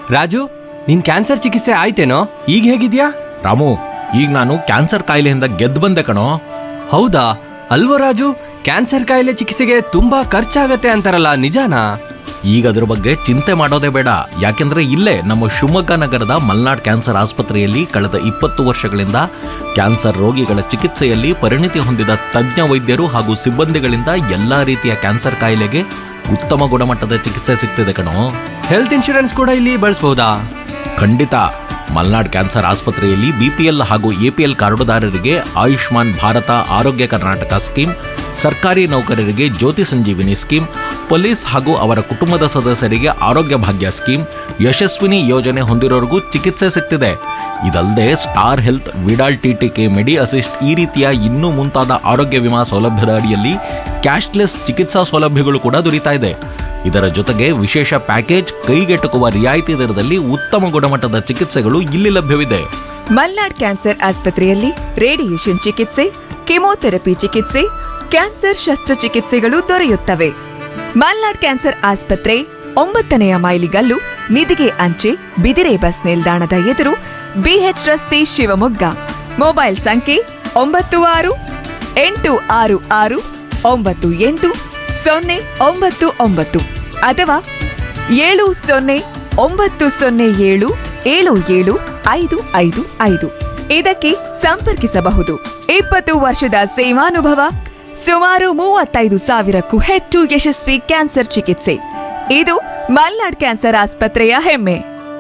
ರಾಜು ನಿನ್ ಕ್ಯಾನ್ಸರ್ ಚಿಕಿತ್ಸೆ ಆಯ್ತೇನೋ ಈಗ ಹೇಗಿದ್ಯಾ ರಾಮು ಈಗ ನಾನು ಕ್ಯಾನ್ಸರ್ ಕಾಯಿಲೆಯಿಂದ ಗೆದ್ದು ಬಂದೆ ಕಣೋ ಹೌದಾ ಅಲ್ವೋ ರಾಜು ಕ್ಯಾನ್ಸರ್ ಕಾಯಿಲೆ ಚಿಕಿತ್ಸೆಗೆ ತುಂಬಾ ಖರ್ಚಾಗತ್ತೆ ಅಂತಾರಲ್ಲ ನಿಜಾನಾ ಈಗ ಅದ್ರ ಬಗ್ಗೆ ಚಿಂತೆ ಮಾಡೋದೇ ಬೇಡ ಯಾಕೆಂದ್ರೆ ಇಲ್ಲೇ ನಮ್ಮ ಶಿವಮೊಗ್ಗ ನಗರದ ಮಲ್ನಾಡ್ ಕ್ಯಾನ್ಸರ್ ಆಸ್ಪತ್ರೆಯಲ್ಲಿ ಕಳೆದ ಇಪ್ಪತ್ತು ವರ್ಷಗಳಿಂದ ಕ್ಯಾನ್ಸರ್ ರೋಗಿಗಳ ಚಿಕಿತ್ಸೆಯಲ್ಲಿ ಪರಿಣಿತಿ ಹೊಂದಿದ ತಜ್ಞ ವೈದ್ಯರು ಹಾಗೂ ಸಿಬ್ಬಂದಿಗಳಿಂದ ಎಲ್ಲಾ ರೀತಿಯ ಕ್ಯಾನ್ಸರ್ ಕಾಯಿಲೆಗೆ ಉತ್ತಮ ಗುಣಮಟ್ಟದ ಚಿಕಿತ್ಸೆ ಸಿಗ್ತಿದೆ ಕಣೋ ಹೆಲ್ತ್ ಇನ್ಶೂರೆನ್ಸ್ ಕೂಡ ಇಲ್ಲಿ ಬಳಸ್ಬೋದಾ ಖಂಡಿತ ಮಲ್ನಾಡ್ ಕ್ಯಾನ್ಸರ್ ಆಸ್ಪತ್ರೆಯಲ್ಲಿ ಬಿಪಿಎಲ್ ಹಾಗೂ ಎಪಿಎಲ್ ಕಾರ್ಡುದಾರರಿಗೆ ಆಯುಷ್ಮಾನ್ ಭಾರತ ಆರೋಗ್ಯ ಕರ್ನಾಟಕ ಸ್ಕೀಮ್ ಸರ್ಕಾರಿ ನೌಕರರಿಗೆ ಜ್ಯೋತಿ ಸಂಜೀವಿನಿ ಸ್ಕೀಮ್ ಪೊಲೀಸ್ ಹಾಗೂ ಅವರ ಕುಟುಂಬದ ಸದಸ್ಯರಿಗೆ ಆರೋಗ್ಯ ಭಾಗ್ಯ ಸ್ಕೀಮ್ ಯಶಸ್ವಿನಿ ಯೋಜನೆ ಹೊಂದಿರೋರಿಗೂ ಚಿಕಿತ್ಸೆ ಸಿಗ್ತಿದೆ ಇದಲ್ಲದೆ star health Vidal TTK medi assist ಈ ರೀತಿಯ ಇನ್ನೂ ಮುಂತಾದ ಆರೋಗ್ಯ ವಿಮಾ ಸೌಲಭ್ಯದ ಅಡಿಯಲ್ಲಿ ಕ್ಯಾಶ್ಲೆಸ್ ಚಿಕಿತ್ಸಾ ಸೌಲಭ್ಯಗಳು ಕೂಡ ದೊರೀತಾ ಇದೆ ಇದರ ಜೊತೆಗೆ ವಿಶೇಷ ಪ್ಯಾಕೇಜ್ ಕೈಗೆಟುಕುವ ರಿಯಾಯಿತಿ ದರದಲ್ಲಿ ಉತ್ತಮ ಗುಣಮಟ್ಟದ ಚಿಕಿತ್ಸೆಗಳು ಇಲ್ಲಿ ಲಭ್ಯವಿದೆ ಮಲ್ನಾಡ್ ಕ್ಯಾನ್ಸರ್ ಆಸ್ಪತ್ರೆಯಲ್ಲಿ ರೇಡಿಯೇಷನ್ ಚಿಕಿತ್ಸೆ ಕೆಮೊಥೆರಪಿ ಚಿಕಿತ್ಸೆ ಕ್ಯಾನ್ಸರ್ ಶಸ್ತ್ರಚಿಕಿತ್ಸೆಗಳು ದೊರೆಯುತ್ತವೆ ಮಲ್ನಾಡ್ ಕ್ಯಾನ್ಸರ್ ಆಸ್ಪತ್ರೆ ಒಂಬತ್ತನೆಯ ಮೈಲಿಗಲ್ಲು ನಿಧಿಗೆ ಅಂಚೆ ಬಿದಿರೆ ಬಸ್ ನಿಲ್ದಾಣದ ಎದುರು ಬಿಎಚ್ ರಸ್ತೆ ಶಿವಮೊಗ್ಗ ಮೊಬೈಲ್ ಸಂಖ್ಯೆ ಒಂಬತ್ತು ಆರು ಎಂಟು ಆರು ಆರು ಒಂಬತ್ತು ಎಂಟು ಸೊನ್ನೆ ಒಂಬತ್ತು ಒಂಬತ್ತು ಅಥವಾ ಏಳು ಸೊನ್ನೆ ಒಂಬತ್ತು ಸೊನ್ನೆ ಏಳು ಏಳು ಏಳು ಐದು ಐದು ಐದು ಇದಕ್ಕೆ ಸಂಪರ್ಕಿಸಬಹುದು ಇಪ್ಪತ್ತು ವರ್ಷದ ಸೇವಾನುಭವ ಸುಮಾರು ಮೂವತ್ತೈದು ಸಾವಿರಕ್ಕೂ ಹೆಚ್ಚು ಯಶಸ್ವಿ ಕ್ಯಾನ್ಸರ್ ಚಿಕಿತ್ಸೆ ಇದು ಮಲ್ನಾಡ್ ಕ್ಯಾನ್ಸರ್ ಆಸ್ಪತ್ರೆಯ ಹೆಮ್ಮೆ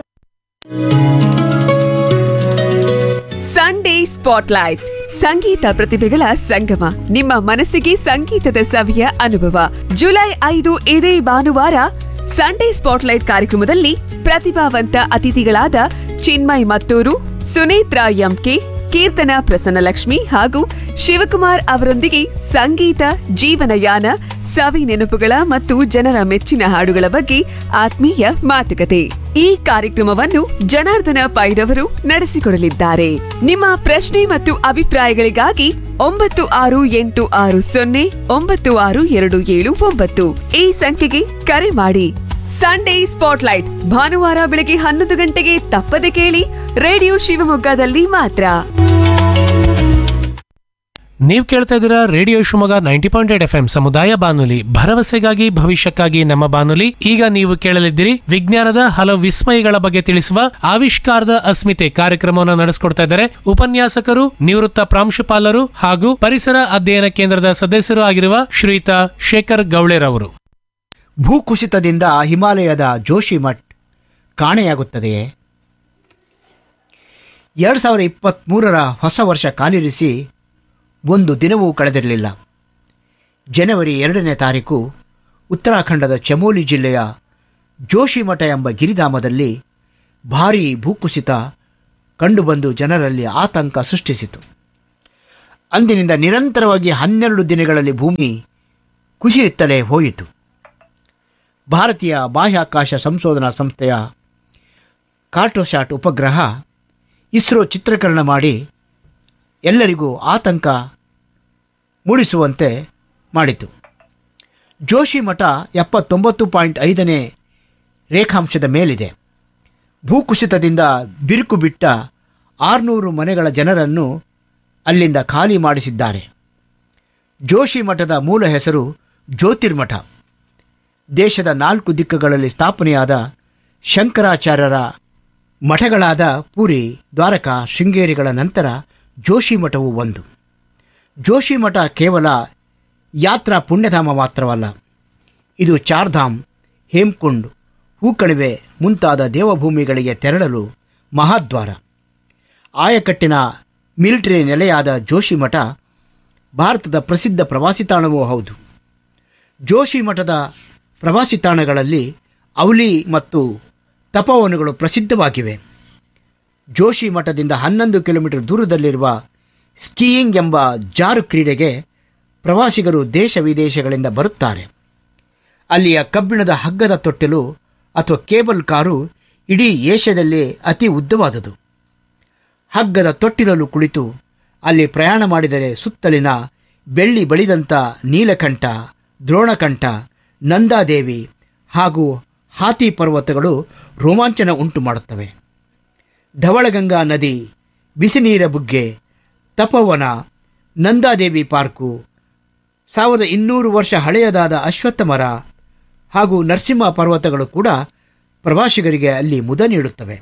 ಸಂಡೇ ಸ್ಪಾಟ್ಲೈಟ್ ಸಂಗೀತ ಪ್ರತಿಭೆಗಳ ಸಂಗಮ ನಿಮ್ಮ ಮನಸ್ಸಿಗೆ ಸಂಗೀತದ ಸವಿಯ ಅನುಭವ ಜುಲೈ ಐದು ಇದೇ ಭಾನುವಾರ ಸಂಡೇ ಸ್ಪಾಟ್ಲೈಟ್ ಕಾರ್ಯಕ್ರಮದಲ್ಲಿ ಪ್ರತಿಭಾವಂತ ಅತಿಥಿಗಳಾದ ಚಿನ್ಮಯ್ ಮತ್ತೂರು ಸುನೇತ್ರ ಎಂಕೆ ಕೀರ್ತನ ಪ್ರಸನ್ನಲಕ್ಷ್ಮಿ ಹಾಗೂ ಶಿವಕುಮಾರ್ ಅವರೊಂದಿಗೆ ಸಂಗೀತ ಜೀವನಯಾನ ಸವಿ ನೆನಪುಗಳ ಮತ್ತು ಜನರ ಮೆಚ್ಚಿನ ಹಾಡುಗಳ ಬಗ್ಗೆ ಆತ್ಮೀಯ ಮಾತುಕತೆ ಈ ಕಾರ್ಯಕ್ರಮವನ್ನು ಜನಾರ್ದನ ಪೈರವರು ನಡೆಸಿಕೊಡಲಿದ್ದಾರೆ ನಿಮ್ಮ ಪ್ರಶ್ನೆ ಮತ್ತು ಅಭಿಪ್ರಾಯಗಳಿಗಾಗಿ ಒಂಬತ್ತು ಆರು ಎಂಟು ಆರು ಸೊನ್ನೆ ಒಂಬತ್ತು ಆರು ಎರಡು ಏಳು ಒಂಬತ್ತು ಈ ಸಂಖ್ಯೆಗೆ ಕರೆ ಮಾಡಿ ಸಂಡೇ ಸ್ಪಾಟ್ಲೈಟ್ ಭಾನುವಾರ ಬೆಳಗ್ಗೆ ಹನ್ನೊಂದು ಗಂಟೆಗೆ ತಪ್ಪದೆ ಕೇಳಿ ರೇಡಿಯೋ ಶಿವಮೊಗ್ಗದಲ್ಲಿ ಮಾತ್ರ ನೀವು ಕೇಳ್ತಾ ಇದ್ದೀರಾ radio Shivamogga ninety point eight F M ಸಮುದಾಯ ಬಾನುಲಿ ಭರವಸೆಗಾಗಿ ಭವಿಷ್ಯಕ್ಕಾಗಿ ನಮ್ಮ ಬಾನುಲಿ ಈಗ ನೀವು ಕೇಳಲಿದ್ದೀರಿ ವಿಜ್ಞಾನದ ಹಲವು ವಿಸ್ಮಯಗಳ ಬಗ್ಗೆ ತಿಳಿಸುವ ಆವಿಷ್ಕಾರದ ಅಸ್ಮಿತೆ ಕಾರ್ಯಕ್ರಮವನ್ನು ನಡೆಸಿಕೊಡ್ತಾ ಇದ್ದಾರೆ ಉಪನ್ಯಾಸಕರು ನಿವೃತ್ತ ಪ್ರಾಂಶುಪಾಲರು ಹಾಗೂ ಪರಿಸರ ಅಧ್ಯಯನ ಕೇಂದ್ರದ ಸದಸ್ಯರು ಆಗಿರುವ ಶ್ರೀಯುತ ಶೇಖರ್ ಗೌಳೆರವರು ಭೂಕುಸಿತದಿಂದ ಹಿಮಾಲಯದ ಜೋಶಿಮಠ್ ಕಾಣೆಯಾಗುತ್ತದೆಯೇ ಎರಡು ಸಾವಿರ ಇಪ್ಪತ್ತ್ಮೂರರ ಹೊಸ ವರ್ಷ ಕಾಲಿರಿಸಿ ಒಂದು ದಿನವೂ ಕಳೆದಿರಲಿಲ್ಲ ಜನವರಿ ಎರಡನೇ ತಾರೀಕು ಉತ್ತರಾಖಂಡದ ಚಮೋಲಿ ಜಿಲ್ಲೆಯ ಜೋಶಿಮಠ ಎಂಬ ಗಿರಿಧಾಮದಲ್ಲಿ ಭಾರೀ ಭೂಕುಸಿತ ಕಂಡುಬಂದು ಜನರಲ್ಲಿ ಆತಂಕ ಸೃಷ್ಟಿಸಿತು ಅಂದಿನಿಂದ ನಿರಂತರವಾಗಿ ಹನ್ನೆರಡು ದಿನಗಳಲ್ಲಿ ಭೂಮಿ ಕುಸಿಯುತ್ತಲೇ ಹೋಯಿತು ಭಾರತೀಯ ಬಾಹ್ಯಾಕಾಶ ಸಂಶೋಧನಾ ಸಂಸ್ಥೆಯ ಕಾರ್ಟೋಸ್ಯಾಟ್ ಉಪಗ್ರಹ ಇಸ್ರೋ ಚಿತ್ರೀಕರಣ ಮಾಡಿ ಎಲ್ಲರಿಗೂ ಆತಂಕ ಮೂಡಿಸುವಂತೆ ಮಾಡಿತು ಜೋಶಿ ಮಠ ಎಪ್ಪತ್ತೊಂಬತ್ತು ಪಾಯಿಂಟ್ ಐದನೇ ರೇಖಾಂಶದ ಮೇಲಿದೆ ಭೂಕುಸಿತದಿಂದ ಬಿರುಕು ಬಿಟ್ಟ ಆರುನೂರು ಮನೆಗಳ ಜನರನ್ನು ಅಲ್ಲಿಂದ ಖಾಲಿ ಮಾಡಿಸಿದ್ದಾರೆ ಜೋಶಿ ಮಠದ ಮೂಲ ಹೆಸರು ಜ್ಯೋತಿರ್ಮಠ ದೇಶದ ನಾಲ್ಕು ದಿಕ್ಕುಗಳಲ್ಲಿ ಸ್ಥಾಪನೆಯಾದ ಶಂಕರಾಚಾರ್ಯರ ಮಠಗಳಾದ ಪುರಿ ದ್ವಾರಕಾ ಶೃಂಗೇರಿಗಳ ನಂತರ ಜೋಶಿ ಮಠವು ಒಂದು ಜೋಶಿ ಮಠ ಕೇವಲ ಯಾತ್ರಾ ಪುಣ್ಯಧಾಮ ಮಾತ್ರವಲ್ಲ ಇದು ಚಾರ್ಧಾಮ್ ಹೇಮ್ಕುಂಡ್ ಹೂಕಣಿವೆ ಮುಂತಾದ ದೇವಭೂಮಿಗಳಿಗೆ ತೆರಳಲು ಮಹಾದ್ವಾರ ಆಯಕಟ್ಟಿನ ಮಿಲಿಟರಿ ನೆಲೆಯಾದ ಜೋಶಿ ಮಠ ಭಾರತದ ಪ್ರಸಿದ್ಧ ಪ್ರವಾಸಿ ತಾಣವೂ ಹೌದು ಜೋಶಿ ಮಠದ ಪ್ರವಾಸಿ ತಾಣಗಳಲ್ಲಿ ಔಲಿ ಮತ್ತು ತಪವನಗಳು ಪ್ರಸಿದ್ಧವಾಗಿವೆ ಜೋಶಿ ಮಠದಿಂದ ಹನ್ನೊಂದು ಕಿಲೋಮೀಟರ್ ದೂರದಲ್ಲಿರುವ ಸ್ಕೀಯಿಂಗ್ ಎಂಬ ಜಾರು ಕ್ರೀಡೆಗೆ ಪ್ರವಾಸಿಗರು ದೇಶ ವಿದೇಶಗಳಿಂದ ಬರುತ್ತಾರೆ ಅಲ್ಲಿಯ ಕಬ್ಬಿಣದ ಹಗ್ಗದ ತೊಟ್ಟಿಲು ಅಥವಾ ಕೇಬಲ್ ಕಾರು ಇಡೀ ಏಷ್ಯಾದಲ್ಲಿ ಅತಿ ಉದ್ದವಾದುದು ಹಗ್ಗದ ತೊಟ್ಟಿಲಲು ಕುಳಿತು ಅಲ್ಲಿ ಪ್ರಯಾಣ ಮಾಡಿದರೆ ಸುತ್ತಲಿನ ಬೆಳ್ಳಿ ಬಳಿದಂಥ ನೀಲಕಂಠ ದ್ರೋಣಕಂಠ ನಂದಾದೇವಿ ಹಾಗೂ ಹಾತಿ ಪರ್ವತಗಳು ರೋಮಾಂಚನ ಉಂಟು ಮಾಡುತ್ತವೆ ಧವಳಗಂಗಾ ನದಿ ಬಿಸಿನೀರ ಬುಗ್ಗೆ ತಪವನ ನಂದಾದೇವಿ ಪಾರ್ಕು ಸಾವಿರದ ಇನ್ನೂರು ವರ್ಷ ಹಳೆಯದಾದ ಅಶ್ವತ್ಥ ಮರ ಹಾಗೂ ನರಸಿಂಹ ಪರ್ವತಗಳು ಕೂಡ ಪ್ರವಾಸಿಗರಿಗೆ ಅಲ್ಲಿ ಮುದ ನೀಡುತ್ತವೆ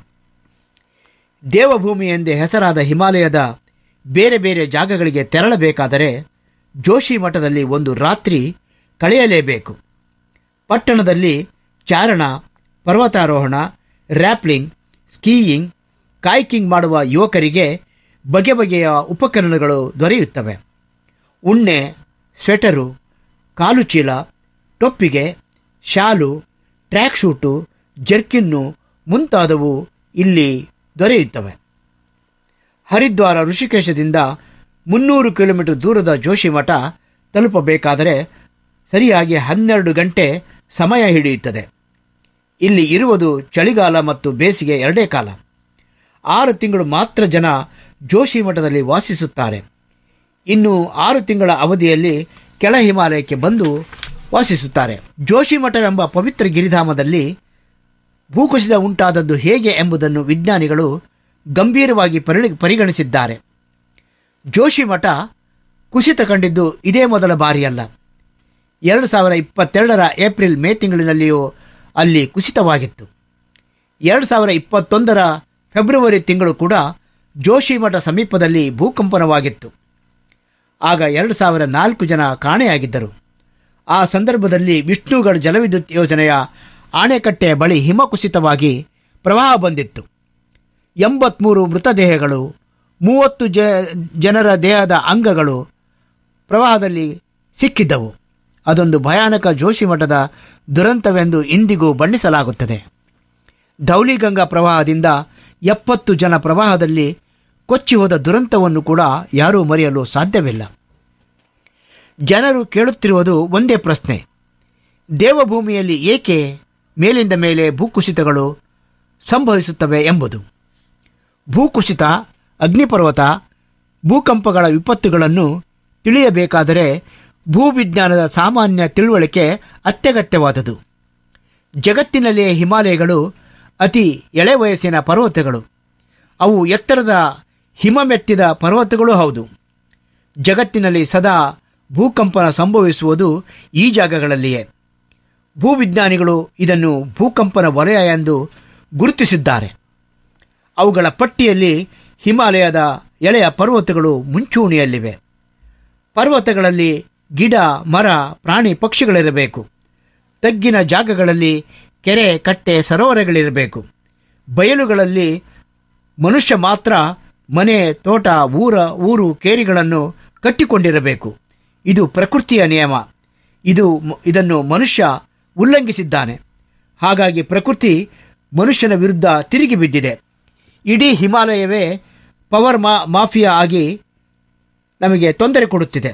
ದೇವಭೂಮಿ ಎಂದೇ ಹೆಸರಾದ ಹಿಮಾಲಯದ ಬೇರೆ ಬೇರೆ ಜಾಗಗಳಿಗೆ ತೆರಳಬೇಕಾದರೆ ಜೋಶಿ ಮಠದಲ್ಲಿ ಒಂದು ರಾತ್ರಿ ಕಳೆಯಲೇಬೇಕು ಪಟ್ಟಣದಲ್ಲಿ ಚಾರಣ ಪರ್ವತಾರೋಹಣ ರ್ಯಾಪ್ಲಿಂಗ್ ಸ್ಕೀಯಿಂಗ್ ಕಾಯ್ಕಿಂಗ್ ಮಾಡುವ ಯುವಕರಿಗೆ ಬಗೆ ಬಗೆಯ ಉಪಕರಣಗಳು ದೊರೆಯುತ್ತವೆ ಉಣ್ಣೆ ಸ್ವೆಟರು ಕಾಲುಚೀಲ ಟೊಪ್ಪಿಗೆ ಶಾಲು ಟ್ರ್ಯಾಕ್ ಶೂಟು ಜರ್ಕಿನ್ನು ಮುಂತಾದವು ಇಲ್ಲಿ ದೊರೆಯುತ್ತವೆ ಹರಿದ್ವಾರ ಋಷಿಕೇಶದಿಂದ ಮುನ್ನೂರು ಕಿಲೋಮೀಟರ್ ದೂರದ ಜೋಶಿಮಠ ತಲುಪಬೇಕಾದರೆ ಸರಿಯಾಗಿ ಹನ್ನೆರಡು ಗಂಟೆ ಸಮಯ ಹಿಡಿಯುತ್ತದೆ ಇಲ್ಲಿ ಇರುವುದು ಚಳಿಗಾಲ ಮತ್ತು ಬೇಸಿಗೆ ಎರಡೇ ಕಾಲ ಆರು ತಿಂಗಳು ಮಾತ್ರ ಜನ ಜೋಶಿ ಮಠದಲ್ಲಿ ವಾಸಿಸುತ್ತಾರೆ ಇನ್ನು ಆರು ತಿಂಗಳ ಅವಧಿಯಲ್ಲಿ ಕೆಳ ಹಿಮಾಲಯಕ್ಕೆ ಬಂದು ವಾಸಿಸುತ್ತಾರೆ ಜೋಶಿ ಮಠವೆಂಬ ಪವಿತ್ರ ಗಿರಿಧಾಮದಲ್ಲಿ ಭೂಕುಸಿತ ಉಂಟಾದದ್ದು ಹೇಗೆ ಎಂಬುದನ್ನು ವಿಜ್ಞಾನಿಗಳು ಗಂಭೀರವಾಗಿ ಪರಿಣಿ ಪರಿಗಣಿಸಿದ್ದಾರೆ ಜೋಶಿ ಮಠ ಕುಸಿತ ಕಂಡಿದ್ದು ಇದೇ ಮೊದಲ ಬಾರಿಯಲ್ಲ ಎರಡು ಸಾವಿರ ಇಪ್ಪತ್ತೆರಡರ ಏಪ್ರಿಲ್ ಮೇ ತಿಂಗಳಿನಲ್ಲಿಯೂ ಅಲ್ಲಿ ಕುಸಿತವಾಗಿತ್ತು ಎರಡು ಸಾವಿರ ಇಪ್ಪತ್ತೊಂದರ ಫೆಬ್ರವರಿ ತಿಂಗಳು ಕೂಡ ಜೋಶಿಮಠ ಸಮೀಪದಲ್ಲಿ ಭೂಕಂಪನವಾಗಿತ್ತು ಆಗ ಎರಡು ಸಾವಿರ ನಾಲ್ಕು ಜನ ಕಾಣೆಯಾಗಿದ್ದರು ಆ ಸಂದರ್ಭದಲ್ಲಿ ವಿಷ್ಣುಗಢ ಜಲವಿದ್ಯುತ್ ಯೋಜನೆಯ ಆಣೆಕಟ್ಟೆಯ ಬಳಿ ಹಿಮ ಕುಸಿತವಾಗಿ ಪ್ರವಾಹ ಬಂದಿತ್ತು ಎಂಬತ್ಮೂರು ಮೃತದೇಹಗಳು ಮೂವತ್ತು ಜ ಜನರ ದೇಹದ ಅಂಗಗಳು ಪ್ರವಾಹದಲ್ಲಿ ಸಿಕ್ಕಿದ್ದವು ಅದೊಂದು ಭಯಾನಕ ಜೋಶಿಮಠದ ದುರಂತವೆಂದು ಇಂದಿಗೂ ಬಣ್ಣಿಸಲಾಗುತ್ತದೆ ಧೌಲಿಗಂಗಾ ಪ್ರವಾಹದಿಂದ ಎಪ್ಪತ್ತು ಜನ ಪ್ರವಾಹದಲ್ಲಿ ಕೊಚ್ಚಿ ಹೋದ ದುರಂತವನ್ನು ಕೂಡ ಯಾರೂ ಮರೆಯಲು ಸಾಧ್ಯವಿಲ್ಲ ಜನರು ಕೇಳುತ್ತಿರುವುದು ಒಂದೇ ಪ್ರಶ್ನೆ ದೇವಭೂಮಿಯಲ್ಲಿ ಏಕೆ ಮೇಲಿಂದ ಮೇಲೆ ಭೂಕುಸಿತಗಳು ಸಂಭವಿಸುತ್ತವೆ ಎಂಬುದು ಭೂಕುಸಿತ ಅಗ್ನಿಪರ್ವತ ಭೂಕಂಪಗಳ ವಿಪತ್ತುಗಳನ್ನು ತಿಳಿಯಬೇಕಾದರೆ ಭೂವಿಜ್ಞಾನದ ಸಾಮಾನ್ಯ ತಿಳುವಳಿಕೆ ಅತ್ಯಗತ್ಯವಾದುದು ಜಗತ್ತಿನಲ್ಲಿಯೇ ಹಿಮಾಲಯಗಳು ಅತಿ ಎಳೆ ವಯಸ್ಸಿನ ಪರ್ವತಗಳು ಅವು ಎತ್ತರದ ಹಿಮಮೆತ್ತಿದ ಪರ್ವತಗಳೂ ಹೌದು ಜಗತ್ತಿನಲ್ಲಿ ಸದಾ ಭೂಕಂಪನ ಸಂಭವಿಸುವುದು ಈ ಜಾಗಗಳಲ್ಲಿಯೇ ಭೂವಿಜ್ಞಾನಿಗಳು ಇದನ್ನು ಭೂಕಂಪನ ವಲಯ ಎಂದು ಗುರುತಿಸಿದ್ದಾರೆ ಅವುಗಳ ಪಟ್ಟಿಯಲ್ಲಿ ಹಿಮಾಲಯದ ಎಳೆಯ ಪರ್ವತಗಳು ಮುಂಚೂಣಿಯಲ್ಲಿವೆ ಪರ್ವತಗಳಲ್ಲಿ ಗಿಡ ಮರ ಪ್ರಾಣಿ ಪಕ್ಷಿಗಳಿರಬೇಕು ತಗ್ಗಿನ ಜಾಗಗಳಲ್ಲಿ ಕೆರೆ ಕಟ್ಟೆ ಸರೋವರಗಳಿರಬೇಕು ಬಯಲುಗಳಲ್ಲಿ ಮನುಷ್ಯ ಮಾತ್ರ ಮನೆ ತೋಟ ಊರ ಊರು ಕೇರಿಗಳನ್ನು ಕಟ್ಟಿಕೊಂಡಿರಬೇಕು ಇದು ಪ್ರಕೃತಿಯ ನಿಯಮ ಇದು ಇದನ್ನು ಮನುಷ್ಯ ಉಲ್ಲಂಘಿಸಿದ್ದಾನೆ ಹಾಗಾಗಿ ಪ್ರಕೃತಿ ಮನುಷ್ಯನ ವಿರುದ್ಧ ತಿರುಗಿ ಬಿದ್ದಿದೆ ಇಡೀ ಹಿಮಾಲಯವೇ ಪವರ್ ಮಾ ಮಾಫಿಯಾ ಆಗಿ ನಮಗೆ ತೊಂದರೆ ಕೊಡುತ್ತಿದೆ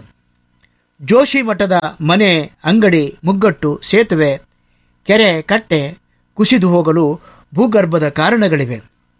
ಜೋಶಿ ಮಠದ ಮನೆ ಅಂಗಡಿ ಮುಗ್ಗಟ್ಟು ಸೇತುವೆ ಕೆರೆ ಕಟ್ಟೆ ಕುಸಿದು ಹೋಗಲು ಭೂಗರ್ಭದ ಕಾರಣಗಳಿವೆ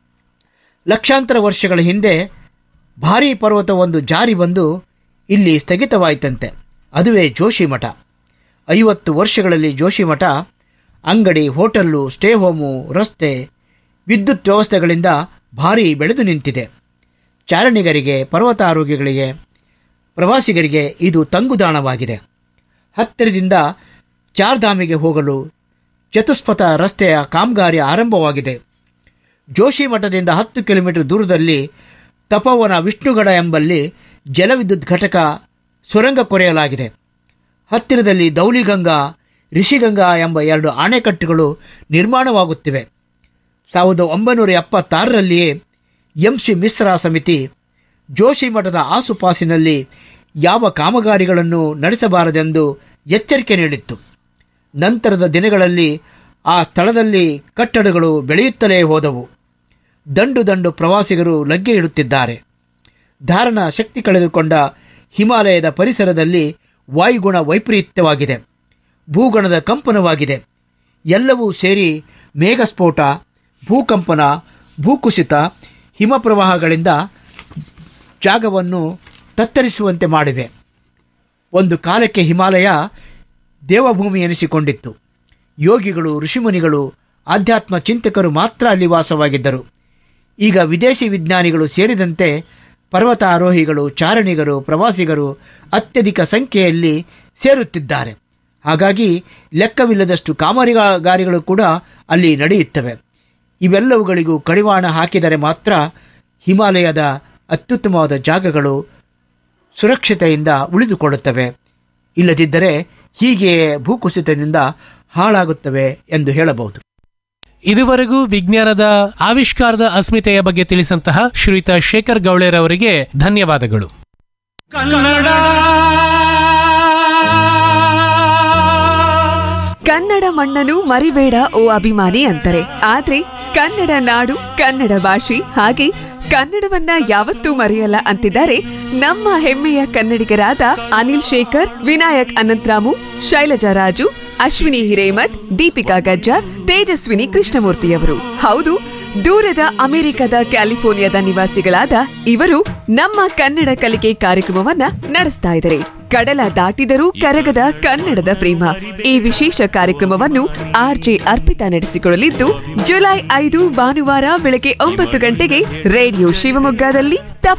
ಲಕ್ಷಾಂತರ ವರ್ಷಗಳ ಹಿಂದೆ ಭಾರೀ ಪರ್ವತವೊಂದು ಜಾರಿ ಬಂದು ಇಲ್ಲಿ ಸ್ಥಗಿತವಾಯಿತಂತೆ ಅದುವೇ ಜೋಶಿ ಮಠ ಐವತ್ತು ವರ್ಷಗಳಲ್ಲಿ ಜೋಶಿ ಮಠ ಅಂಗಡಿ ಹೋಟೆಲ್ಲು ಸ್ಟೇ ಹೋಮು ರಸ್ತೆ ವಿದ್ಯುತ್ ವ್ಯವಸ್ಥೆಗಳಿಂದ ಭಾರೀ ಬೆಳೆದು ನಿಂತಿದೆ ಚಾರಣಿಗರಿಗೆ ಪರ್ವತಾರೋಗ್ಯಗಳಿಗೆ ಪ್ರವಾಸಿಗರಿಗೆ ಇದು ತಂಗುದಾಣವಾಗಿದೆ ಹತ್ತಿರದಿಂದ ಚಾರ್ಧಾಮಿಗೆ ಹೋಗಲು ಚತುಷ್ಪಥ ರಸ್ತೆಯ ಕಾಮಗಾರಿ ಆರಂಭವಾಗಿದೆ ಜೋಶಿ ಮಠದಿಂದ ಹತ್ತು ಕಿಲೋಮೀಟರ್ ದೂರದಲ್ಲಿ ತಪೋವನ ವಿಷ್ಣುಗಢ ಎಂಬಲ್ಲಿ ಜಲವಿದ್ಯುತ್ ಘಟಕ ಸುರಂಗ ಕೊರೆಯಲಾಗಿದೆ ಹತ್ತಿರದಲ್ಲಿ ದೌಲಿಗಂಗಾ ರಿಷಿಗಂಗಾ ಎಂಬ ಎರಡು ಅಣೆಕಟ್ಟುಗಳು ನಿರ್ಮಾಣವಾಗುತ್ತಿವೆ ಸಾವಿರದ ಒಂಬೈನೂರ ಎಪ್ಪತ್ತಾರರಲ್ಲಿಯೇ ಎಂ ಸಿ ಮಿಶ್ರಾ ಸಮಿತಿ ಜೋಶಿ ಮಠದ ಆಸುಪಾಸಿನಲ್ಲಿ ಯಾವ ಕಾಮಗಾರಿಗಳನ್ನು ನಡೆಸಬಾರದೆಂದು ಎಚ್ಚರಿಕೆ ನೀಡಿತ್ತು ನಂತರದ ದಿನಗಳಲ್ಲಿ ಆ ಸ್ಥಳದಲ್ಲಿ ಕಟ್ಟಡಗಳು ಬೆಳೆಯುತ್ತಲೇ ಹೋದವು ದಂಡು ದಂಡು ಪ್ರವಾಸಿಗರು ಲಗ್ಗೆ ಇಡುತ್ತಿದ್ದಾರೆ ಧಾರಣ ಶಕ್ತಿ ಕಳೆದುಕೊಂಡ ಹಿಮಾಲಯದ ಪರಿಸರದಲ್ಲಿ ವಾಯುಗುಣ ವೈಪರೀತ್ಯವಾಗಿದೆ ಭೂಗುಣದ ಕಂಪನವಾಗಿದೆ ಎಲ್ಲವೂ ಸೇರಿ ಮೇಘಸ್ಫೋಟ ಭೂಕಂಪನ ಭೂಕುಸಿತ ಹಿಮಪ್ರವಾಹಗಳಿಂದ ಜಾಗವನ್ನು ತತ್ತರಿಸುವಂತೆ ಮಾಡಿವೆ ಒಂದು ಕಾಲಕ್ಕೆ ಹಿಮಾಲಯ ದೇವಭೂಮಿ ಎನಿಸಿಕೊಂಡಿತ್ತು ಯೋಗಿಗಳು ಋಷಿಮುನಿಗಳು ಆಧ್ಯಾತ್ಮ ಚಿಂತಕರು ಮಾತ್ರ ಅಲ್ಲಿ ವಾಸವಾಗಿದ್ದರು ಈಗ ವಿದೇಶಿ ವಿಜ್ಞಾನಿಗಳು ಸೇರಿದಂತೆ ಪರ್ವತಾರೋಹಿಗಳು ಚಾರಣಿಗರು ಪ್ರವಾಸಿಗರು ಅತ್ಯಧಿಕ ಸಂಖ್ಯೆಯಲ್ಲಿ ಸೇರುತ್ತಿದ್ದಾರೆ ಹಾಗಾಗಿ ಲೆಕ್ಕವಿಲ್ಲದಷ್ಟು ಕಾಮಗಾರಿಗಳು ಕೂಡ ಅಲ್ಲಿ ನಡೆಯುತ್ತವೆ ಇವೆಲ್ಲವುಗಳಿಗೂ ಕಡಿವಾಣ ಹಾಕಿದರೆ ಮಾತ್ರ ಹಿಮಾಲಯದ ಅತ್ಯುತ್ತಮವಾದ ಜಾಗಗಳು ಸುರಕ್ಷತೆಯಿಂದ ಉಳಿದುಕೊಳ್ಳುತ್ತವೆ ಇಲ್ಲದಿದ್ದರೆ ಹೀಗೆ ಭೂಕುಸಿತದಿಂದ ಹಾಳಾಗುತ್ತವೆ ಎಂದು ಹೇಳಬಹುದು ಇದುವರೆಗೂ ವಿಜ್ಞಾನದ ಆವಿಷ್ಕಾರದ ಅಸ್ಮಿತೆಯ ಬಗ್ಗೆ ತಿಳಿಸಂತಹ ಶ್ರೀಯುತ ಶೇಖರ್ ಗೌಳೇರ್ ಅವರಿಗೆ ಧನ್ಯವಾದಗಳು ಕನ್ನಡ ಮಣ್ಣನು ಮರಿಬೇಡ ಓ ಅಭಿಮಾನಿ ಅಂತಾರೆ ಆದ್ರೆ ಕನ್ನಡ ನಾಡು ಕನ್ನಡ ಭಾಷೆ ಹಾಗೆ ಕನ್ನಡವನ್ನ ಯಾವತ್ತೂ ಮರೆಯಲ್ಲ ಅಂತಿದ್ದಾರೆ ನಮ್ಮ ಹೆಮ್ಮೆಯ ಕನ್ನಡಿಗರಾದ ಅನಿಲ್ ಶೇಖರ್ ವಿನಾಯಕ್ ಅನಂತರಾಮು ಶೈಲಜಾ ರಾಜು ಅಶ್ವಿನಿ ಹಿರೇಮಠ್ ದೀಪಿಕಾ ಗಜ್ಜಾರ್ ತೇಜಸ್ವಿನಿ ಕೃಷ್ಣಮೂರ್ತಿಯವರು ಹೌದು ದೂರದ ಅಮೆರಿಕದ ಕ್ಯಾಲಿಫೋರ್ನಿಯಾದ ನಿವಾಸಿಗಳಾದ ಇವರು ನಮ್ಮ ಕನ್ನಡ ಕಲಿಕೆ ಕಾರ್ಯಕ್ರಮವನ್ನ ನಡೆಸ್ತಾ ಇದ್ದಾರೆ ಕಡಲ ದಾಟಿದರೂ ಕರಗದ ಕನ್ನಡದ ಪ್ರೇಮ ಈ ವಿಶೇಷ ಕಾರ್ಯಕ್ರಮವನ್ನು ಆರ್ಜೆ ಅರ್ಪಿತಾ ನಡೆಸಿಕೊಳ್ಳಲಿದ್ದು ಜುಲೈ ಐದು ಭಾನುವಾರ ಬೆಳಗ್ಗೆ ಒಂಬತ್ತು ಗಂಟೆಗೆ ರೇಡಿಯೋ ಶಿವಮೊಗ್ಗದಲ್ಲಿ ತಪ್ಪದೆ